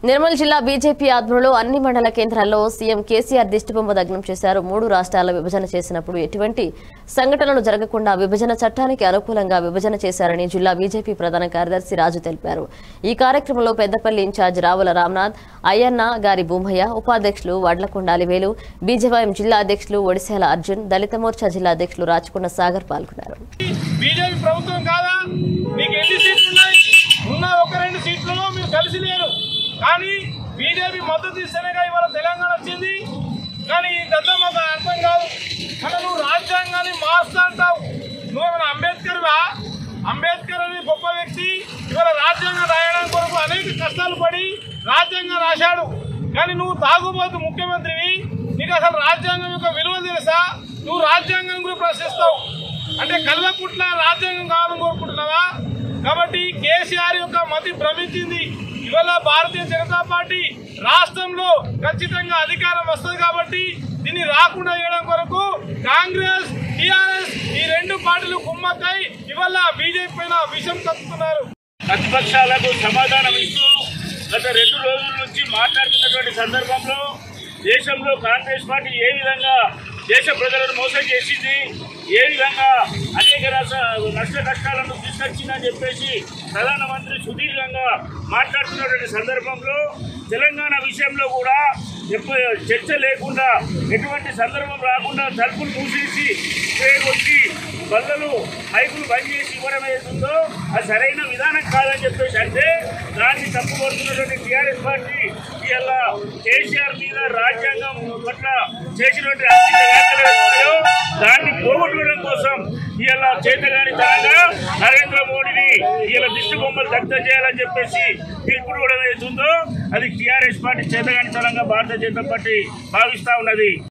నిర్మల్ జిల్లా బీజేపీ ఆధ్వర్యంలో అన్ని మండల కేంద్రాల్లో సీఎం కేసీఆర్ దిష్టిబొమ్మ దగ్నం చేశారు మూడు రాష్ట్రాల విభజన చేసినప్పుడు ఎటువంటి సంఘటనలు జరగకుండా విభజన చట్టానికి అనుకూలంగా విభజన చేశారని జిల్లా బీజేపీ ప్రధాన కార్యదర్శి రాజు తెలిపారు ఈ కార్యక్రమంలో పెద్దపల్లి ఇన్ఛార్జ్ రావుల రామ్నాథ్ అయ్యన్న గారి భూమయ్య ఉపాధ్యక్షులు వడ్లకొండ అలివేలు బీజేవైఎం జిల్లా అధ్యక్షులు ఒడిశాల అర్జున్ దళిత మోర్చా జిల్లా అధ్యక్షులు రాచకొండ సాగర్ పాల్గొన్నారు బీజేపీ ప్రభుత్వం కాదా మీకు ఎన్ని సీట్లు ఉన్నాయి ఉన్న ఒక రెండు సీట్లలో మీరు కలిసి లేరు కానీ బీజేపీ మద్దతు ఇస్తేనేగా ఇవాళ తెలంగాణ వచ్చింది కానీ ఇదంతా మాకు అర్థం కాదు కానీ నువ్వు రాజ్యాంగాన్ని మాస్తా అంటావు నువ్వు ఏమైనా అంబేద్కర్వా అంబేద్కర్ అనే గొప్ప వ్యక్తి ఇవాళ రాజ్యాంగం రాయడానికి కొరకు అనేక కష్టాలు పడి రాజ్యాంగం రాశాడు కానీ నువ్వు తాగుబోతు ముఖ్యమంత్రివి నీకు అసలు రాజ్యాంగం యొక్క విలువ తెలుసా నువ్వు రాజ్యాంగం గురించి ప్రశ్నిస్తావు అంటే కల్వకుట్ల రాజ్యాంగం కావాలని కోరుకుంటున్నావా కాబట్టి కేసీఆర్ యొక్క మతి భ్రమించింది ఇవాళ భారతీయ జనతా పార్టీ రాష్ట్రంలో ఖచ్చితంగా అధికారం వస్తుంది కాబట్టి దీన్ని రాకుండా చేయడం కొరకు కాంగ్రెస్ టిఆర్ఎస్ ఈ రెండు పార్టీలు కుమ్మక్కై ఇవాళ బీజేపీ పైన విషం కప్పుతున్నారు ప్రతిపక్షాలకు సమాధానం ఇస్తూ గత రెండు రోజుల నుంచి మాట్లాడుతున్నటువంటి సందర్భంలో దేశంలో కాంగ్రెస్ పార్టీ ఏ విధంగా దేశ ప్రజలను మోసం చేసింది ఏ విధంగా అనేక రస నష్ట కష్టాలను తీసుకొచ్చిందని చెప్పేసి ప్రధానమంత్రి సుదీర్ఘంగా మాట్లాడుతున్నటువంటి సందర్భంలో తెలంగాణ విషయంలో కూడా ఎప్ప- చర్చ లేకుండా ఎటువంటి సందర్భం రాకుండా తలుపులు మూసేసి వచ్చి బల్లలు మైకులు బంద్ చేసి ఇవ్వడం ఏతుందో అది సరైన విధానం కాదని చెప్పేసి అంటే దాన్ని తప్పుకొడుతున్నటువంటి టీఆర్ఎస్ పార్టీ ఇలా కేసీఆర్ మీద రాజ్యాంగం పట్ల చేసినటువంటి ఆర్థిక వ్యాఖ్యలు ఏవైతున్నాయో దాన్ని పోగొట్టుకోవడం కోసం ఇలా చేతగాని తనంగా నరేంద్ర మోడీని ఇలా దిష్టి బొమ్మలు దగ్ధం చేయాలని చెప్పేసి పిలుపుడు కూడా ఏతుందో అది టీఆర్ఎస్ పార్టీ చేతగాని తనంగా భారతీయ జనతా పార్టీ భావిస్తా ఉన్నది